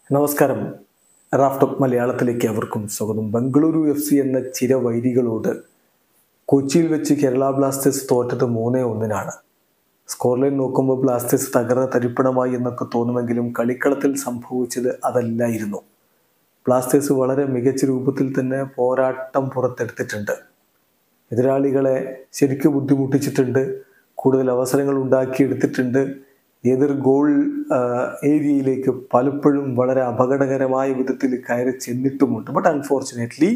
നമസ്കാരം റാഫ്റ്റോപ്പ് മലയാളത്തിലേക്ക് അവർക്കും സ്വാഗതം ബംഗളൂരു എഫ് സി എന്ന ചിരവൈരികളോട് കൊച്ചിയിൽ വെച്ച് കേരള ബ്ലാസ്റ്റേഴ്സ് തോറ്റത് മൂന്നേ ഒന്നിനാണ് സ്കോർ ലൈൻ നോക്കുമ്പോൾ ബ്ലാസ്റ്റേഴ്സ് തകർന്ന തരിപ്പണമായി എന്നൊക്കെ തോന്നുമെങ്കിലും കളിക്കളത്തിൽ സംഭവിച്ചത് അതല്ലായിരുന്നു ബ്ലാസ്റ്റേഴ്സ് വളരെ മികച്ച രൂപത്തിൽ തന്നെ പോരാട്ടം പുറത്തെടുത്തിട്ടുണ്ട് എതിരാളികളെ ശരിക്കും ബുദ്ധിമുട്ടിച്ചിട്ടുണ്ട് കൂടുതൽ അവസരങ്ങൾ ഉണ്ടാക്കിയെടുത്തിട്ടുണ്ട് എതിർ ഗോൾ ആ, ഏരിയയിലേക്ക് പലപ്പോഴും വളരെ അപകടകരമായ വിധത്തിൽ കയറി ചെന്നിട്ടുമുണ്ട് ബട്ട് അൺഫോർച്ചുനേറ്റ്ലി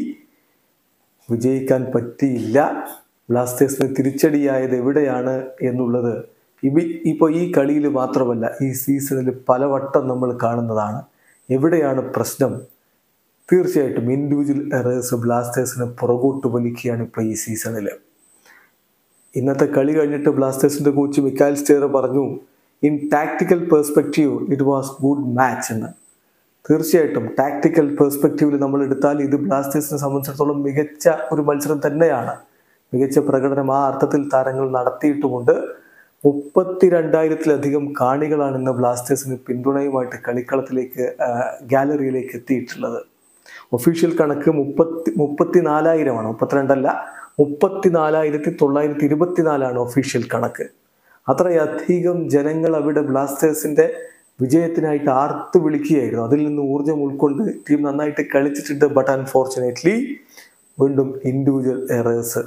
വിജയിക്കാൻ പറ്റിയില്ല ബ്ലാസ്റ്റേഴ്സിന് തിരിച്ചടിയായത് എവിടെയാണ് എന്നുള്ളത് ഇവ ഇപ്പോൾ ഈ കളിയിൽ മാത്രമല്ല ഈ സീസണിൽ പലവട്ടം നമ്മൾ കാണുന്നതാണ് എവിടെയാണ് പ്രശ്നം തീർച്ചയായിട്ടും ഇൻഡിവിജ്വൽ എറേഴ്സ് ബ്ലാസ്റ്റേഴ്സിനെ പുറകോട്ട് വലിക്കുകയാണ് ഇപ്പോൾ ഈ സീസണിൽ ഇന്നത്തെ കളി കഴിഞ്ഞിട്ട് ബ്ലാസ്റ്റേഴ്സിന്റെ കോച്ച് മിക്കാൽ സ്റ്റേർ പറഞ്ഞു in tactical perspective it was good match എന്ന് തീർച്ചയായിട്ടും ടാക്ടിക്കൽ പെർസ്പെക്റ്റീവിൽ നമ്മൾ എടുത്താൽ ഇത് ബ്ലാസ്റ്റേഴ്സിനെ സംബന്ധിച്ചിടത്തോളം മികച്ച ഒരു മത്സരം തന്നെയാണ് മികച്ച പ്രകടനം ആ അർത്ഥത്തിൽ താരങ്ങൾ നടത്തിയിട്ടുമുണ്ട് മുപ്പത്തിരണ്ടായിരത്തിലധികം കാണികളാണ് ഇന്ന് ബ്ലാസ്റ്റേഴ്സിന് പിന്തുണയുമായിട്ട് കളിക്കളത്തിലേക്ക് ആ, ഗാലറിയിലേക്ക് എത്തിയിട്ടുള്ളത് ഒഫീഷ്യൽ കണക്ക് മുപ്പത്തി മുപ്പത്തിനാലായിരമാണ് മുപ്പത്തിരണ്ടല്ല മുപ്പത്തിനാലായിരത്തി തൊള്ളായിരത്തി ഇരുപത്തിനാലാണ് ഒഫീഷ്യൽ കണക്ക് അത്രയധികം ജനങ്ങൾ അവിടെ ബ്ലാസ്റ്റേഴ്സിന്റെ വിജയത്തിനായിട്ട് ആർത്ത് വിളിക്കുകയായിരുന്നു അതിൽ നിന്ന് ഊർജം ഉൾക്കൊണ്ട് ടീം നന്നായിട്ട് കളിച്ചിട്ടുണ്ട് ബട്ട് അൺഫോർച്ചുനേറ്റ്ലി വീണ്ടും ഇൻഡിവിജ്വൽ എറേഴ്സ്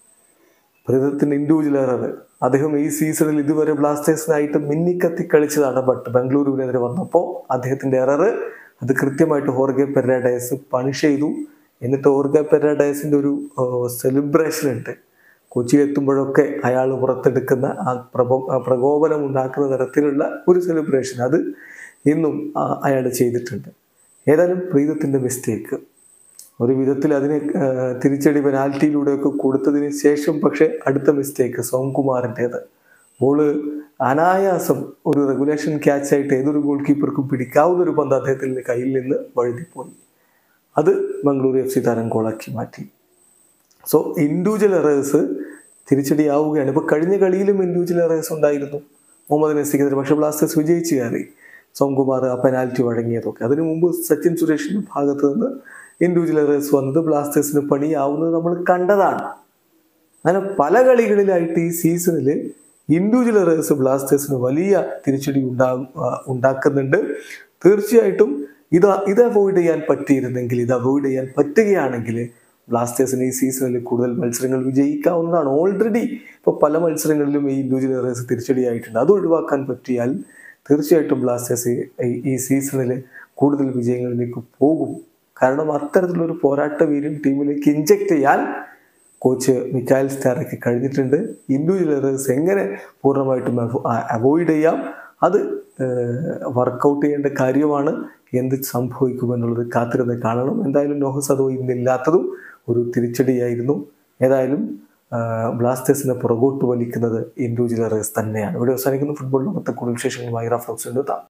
ഭരതത്തിന്റെ ഇൻഡിവിജ്വൽ എറർ അദ്ദേഹം ഈ സീസണിൽ ഇതുവരെ ബ്ലാസ്റ്റേഴ്സിനായിട്ട് മിന്നിക്കത്തി കളിച്ചതാണ് ബട്ട് ബംഗളൂരുവിനെതിരെ വന്നപ്പോൾ അദ്ദേഹത്തിന്റെ എറർ അത് കൃത്യമായിട്ട് ഹോർഗെ പെരാഡയസ് പണിഷ് ചെയ്തു എന്നിട്ട് ഹോർഗെ പെരാഡയസിന്റെ ഒരു സെലിബ്രേഷൻ ഉണ്ട് കൊച്ചിയിൽ എത്തുമ്പോഴൊക്കെ അയാൾ പുറത്തെടുക്കുന്ന ആ പ്രബോ ആ പ്രകോപനം ഉണ്ടാക്കുന്ന തരത്തിലുള്ള ഒരു സെലിബ്രേഷൻ അത് ഇന്നും അയാൾ ചെയ്തിട്ടുണ്ട് ഏതായാലും പ്രീതത്തിന്റെ മിസ്റ്റേക്ക് ഒരു വിധത്തിൽ അതിനെ ആ, തിരിച്ചടി പെനാൽറ്റിയിലൂടെയൊക്കെ കൊടുത്തതിന് ശേഷം പക്ഷെ അടുത്ത മിസ്റ്റേക്ക് സോംകുമാറിൻ്റെത് ബോള് അനായാസം ഒരു റെഗുലേഷൻ ക്യാച്ച് ആയിട്ട് ഏതൊരു ഗോൾ കീപ്പർക്കും പിടിക്കാവുന്ന ഒരു പന്ത് അദ്ദേഹത്തിന്റെ കയ്യിൽ നിന്ന് വഴുതിപ്പോയി അത് മംഗളൂരു എഫ് സി താരം ഗോളാക്കി മാറ്റി സോ ഇൻഡിവിജ്വൽ എറേഴ്സ് തിരിച്ചടിയാവുകയാണ് ഇപ്പോൾ കഴിഞ്ഞ കളിയിലും ഇൻഡിവിജ്വൽ എറേഴ്സ് ഉണ്ടായിരുന്നു മുഹമ്മദ് നസിക്കെതിരെ പക്ഷേ ബ്ലാസ്റ്റേഴ്സ് വിജയിച്ചു കയറി സോംകുമാർ ആ പെനാൽറ്റി വഴങ്ങിയതൊക്കെ അതിനു മുമ്പ് സച്ചിൻ സുരേഷിന്റെ ഭാഗത്ത് നിന്ന് ഇൻഡിവിജ്വൽ എറേഴ്സ് വന്നത് ബ്ലാസ്റ്റേഴ്സിന് പണിയാവുന്നത് നമ്മൾ കണ്ടതാണ് അങ്ങനെ പല കളികളിലായിട്ട് ഈ സീസണിൽ ഇൻഡിവിജ്വൽ എറേഴ്സ് ബ്ലാസ്റ്റേഴ്സിന് വലിയ തിരിച്ചടി ഉണ്ടാ ആ, ഉണ്ടാക്കുന്നുണ്ട് തീർച്ചയായിട്ടും ഇത് ഇത് അവോയ്ഡ് ചെയ്യാൻ പറ്റിയിരുന്നെങ്കിൽ ഇത് അവോയ്ഡ് ചെയ്യാൻ പറ്റുകയാണെങ്കിൽ ബ്ലാസ്റ്റേഴ്സിന് ഈ സീസണിൽ കൂടുതൽ മത്സരങ്ങൾ വിജയിക്കാവുന്നതാണ് ഓൾറെഡി ഇപ്പോൾ പല മത്സരങ്ങളിലും ഈ ഇൻഡിവിജ്വൽ എറേഴ്സ് തിരിച്ചടിയായിട്ടുണ്ട് അത് ഒഴിവാക്കാൻ പറ്റിയാൽ തീർച്ചയായിട്ടും ബ്ലാസ്റ്റേഴ്സ് ഈ- ഈ സീസണിൽ കൂടുതൽ വിജയങ്ങളിലേക്ക് പോകും കാരണം അത്തരത്തിലൊരു പോരാട്ട വീര്യം ടീമിലേക്ക് ഇഞ്ചക്ട് ചെയ്യാൻ കോച്ച് മിക്കായൽ സ്റ്റാറയ്ക്ക് കഴിഞ്ഞിട്ടുണ്ട് ഇൻഡിവിജ്വൽ എറേഴ്സ് എങ്ങനെ പൂർണ്ണമായിട്ടും അവോയ്ഡ് ചെയ്യാം അത് വർക്കൗട്ട് ചെയ്യേണ്ട കാര്യമാണ് എന്ത് സംഭവിക്കുമെന്നുള്ളത് കാത്തിരുന്ന് കാണണം എന്തായാലും നോഹസ് അതോ ഇന്നില്ലാത്തതും ഒരു തിരിച്ചടിയായിരുന്നു ഏതായാലും ആ, ബ്ലാസ്റ്റേഴ്സിനെ പുറകോട്ട് വലിക്കുന്നത് ഇൻഡിവിജ്വൽ എറേഴ്സ് തന്നെയാണ് ഇവിടെ അവസാനിക്കുന്ന ഫുട്ബോൾ ലോകത്തെ കൂടുതൽ വിശേഷങ്ങളുമായി റഫറൻസ് എത്താം